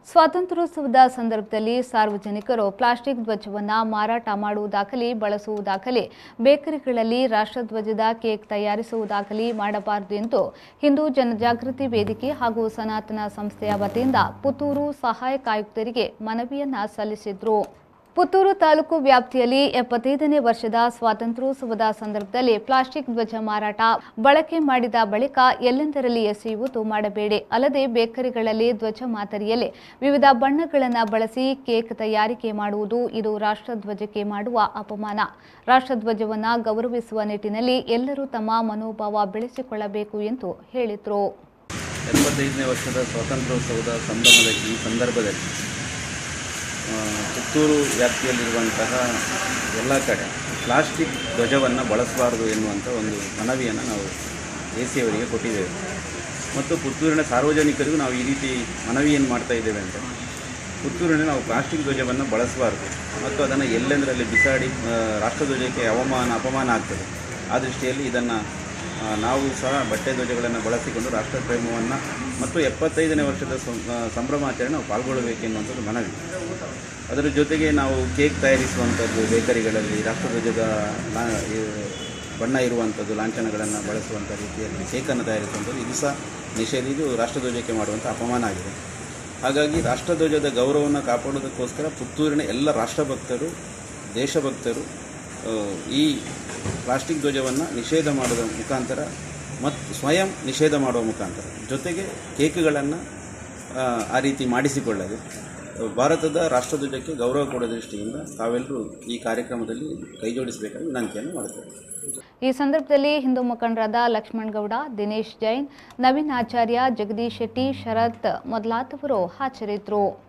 ಸ್ವಾತಂತ್ರ್ಯೋತ್ಸವದ ಸಂದರ್ಭದಲ್ಲಿ ಸಾರ್ವಜನಿಕರು ಪ್ಲಾಸ್ಟಿಕ್ ಧ್ವಜವನ್ನು ಮಾರಾಟ ಮಾಡುವುದಾಗಲಿ ಬಳಸುವುದಾಗಲಿ ಬೇಕರಿಗಳಲ್ಲಿ ರಾಷ್ಟ್ರಧ್ವಜದ ಕೇಕ್ ತಯಾರಿಸುವುದಾಗಲಿ ಮಾಡಬಾರದು ಎಂದು ಹಿಂದೂ ಜನಜಾಗೃತಿ ವೇದಿಕೆ ಹಾಗೂ ಸನಾತನ ಸಂಸ್ಥೆಯ ವತಿಯಿಂದ ಪುತ್ತೂರು ಸಹಾಯಕ ಆಯುಕ್ತರಿಗೆ ಮನವಿಯನ್ನ ಸಲ್ಲಿಸಿದ್ರು ಪುತ್ತೂರು ತಾಲೂಕು ವ್ಯಾಪ್ತಿಯಲ್ಲಿ ಎಪ್ಪತ್ತೈದನೇ ವರ್ಷದ ಸ್ವಾತಂತ್ರ್ಯೋತ್ಸವದ ಸಂದರ್ಭದಲ್ಲಿ ಪ್ಲಾಸ್ಟಿಕ್ ಧ್ವಜ ಮಾರಾಟ ಬಳಕೆ ಮಾಡಿದ ಬಳಿಕ ಎಲ್ಲೆಂದರಲ್ಲಿ ಎಸೆಯುವುದು ಮಾಡಬೇಡಿ ಅಲ್ಲದೆ ಬೇಕರಿಗಳಲ್ಲಿ ಧ್ವಜ ಮಾದರಿಯಲ್ಲಿ ವಿವಿಧ ಬಣ್ಣಗಳನ್ನು ಬಳಸಿ ಕೇಕ್ ತಯಾರಿಕೆ ಮಾಡುವುದು ಇದು ರಾಷ್ಟ್ರಧ್ವಜಕ್ಕೆ ಮಾಡುವ ಅಪಮಾನ ರಾಷ್ಟ್ರಧ್ವಜವನ್ನು ಗೌರವಿಸುವ ನಿಟ್ಟಿನಲ್ಲಿ ಎಲ್ಲರೂ ತಮ್ಮ ಮನೋಭಾವ ಬೆಳೆಸಿಕೊಳ್ಳಬೇಕು ಎಂದು ಹೇಳಿದರು ಎಪ್ಪತ್ತೈದನೇ ವರ್ಷದ ಸ್ವಾತಂತ್ರ್ಯೋತ್ಸವದ ಸಂಭ್ರಮದ ಈ ಸಂದರ್ಭದಲ್ಲಿ ಆ, ಪುತ್ತೂರು ವ್ಯಾಪ್ತಿಯಲ್ಲಿರುವಂತಹ ಎಲ್ಲ ಕಡೆ ಪ್ಲಾಸ್ಟಿಕ್ ಧ್ವಜವನ್ನು ಬಳಸಬಾರದು ಎನ್ನುವಂಥ ಒಂದು ಮನವಿಯನ್ನು ನಾವು ಎ ಸಿ ಅವರಿಗೆ ಕೊಟ್ಟಿದ್ದೇವೆ ಮತ್ತು ಪುತ್ತೂರಿನ ಸಾರ್ವಜನಿಕರಿಗೂ ನಾವು ಈ ರೀತಿ ಮನವಿಯನ್ನು ಮಾಡ್ತಾ ಇದ್ದೇವೆ ಅಂತ ಪುತ್ತೂರಿನಲ್ಲಿ ನಾವು ಪ್ಲಾಸ್ಟಿಕ್ ಧ್ವಜವನ್ನು ಬಳಸಬಾರದು ಮತ್ತು ಅದನ್ನು ಎಲ್ಲೆಂದರಲ್ಲಿ ಬಿಸಾಡಿ ಆ, ರಾಷ್ಟ್ರಧ್ವಜಕ್ಕೆ ಅವಮಾನ ಅಪಮಾನ ಆಗ್ತದೆ ಆ ದೃಷ್ಟಿಯಲ್ಲಿ ಇದನ್ನು ನಾವು ಸಹ ಬಟ್ಟೆ ಧ್ವಜಗಳನ್ನು ಬಳಸಿಕೊಂಡು ರಾಷ್ಟ್ರಪ್ರೇಮವನ್ನು ಮತ್ತು ಎಪ್ಪತ್ತೈದನೇ ವರ್ಷದ ಸಂ- ಆ, ಸಂಭ್ರಮಾಚರಣೆ ನಾವು ಪಾಲ್ಗೊಳ್ಳಬೇಕೆನ್ನುವಂಥದ್ದು ಮನವಿ ಅದರ ಜೊತೆಗೆ ನಾವು ಕೇಕ್ ತಯಾರಿಸುವಂಥದ್ದು ಬೇಕರಿಗಳಲ್ಲಿ ರಾಷ್ಟ್ರಧ್ವಜದ ಲಾ- ಈ ಬಣ್ಣ ಇರುವಂಥದ್ದು ಲಾಂಛನಗಳನ್ನು ಬಳಸುವಂಥ ರೀತಿಯಲ್ಲಿ ಕೇಕನ್ನು ತಯಾರಿಸುವಂಥದ್ದು ಇದು ಸಹ ನಿಷೇಧ ಇದು ರಾಷ್ಟ್ರಧ್ವಜಕ್ಕೆ ಮಾಡುವಂಥ ಅಪಮಾನ ಆಗಿದೆ ಹಾಗಾಗಿ ರಾಷ್ಟ್ರಧ್ವಜದ ಗೌರವವನ್ನು ಕಾಪಾಡೋದಕ್ಕೋಸ್ಕರ ಪುತ್ತೂರಿನ ಎಲ್ಲ ರಾಷ್ಟ್ರಭಕ್ತರು ದೇಶಭಕ್ತರು ಆ, ಈ ಪ್ಲಾಸ್ಟಿಕ್ ಧ್ವಜವನ್ನು ನಿಷೇಧ ಮಾಡುವ ಮುಖಾಂತರ ಮತ್ತು ಸ್ವಯಂ ನಿಷೇಧ ಮಾಡುವ ಮುಖಾಂತರ ಜೊತೆಗೆ ಕೇಕ್ಗಳನ್ನು ಆ ರೀತಿ ಮಾಡಿಸಿಕೊಳ್ಳದೆ ಭಾರತದ ರಾಷ್ಟ್ರಧ್ವಜಕ್ಕೆ ಗೌರವ ಕೊಡೋ ದೃಷ್ಟಿಯಿಂದ ತಾವೆಲ್ಲರೂ ಈ ಕಾರ್ಯಕ್ರಮದಲ್ಲಿ ಕೈಜೋಡಿಸಬೇಕಾಗಿ ವಿನಂತಿಯನ್ನು ಮಾಡುತ್ತೇವೆ ಈ ಸಂದರ್ಭದಲ್ಲಿ ಹಿಂದೂ ಮುಖಂಡರಾದ ಲಕ್ಷ್ಮಣ್ ಗೌಡ ದಿನೇಶ್ ಜೈನ್ ನವೀನ್ ಆಚಾರ್ಯ ಜಗದೀಶ್ ಶೆಟ್ಟಿ ಶರತ್ ಮೊದಲಾದವರು ಹಾಜರಿದ್ದರು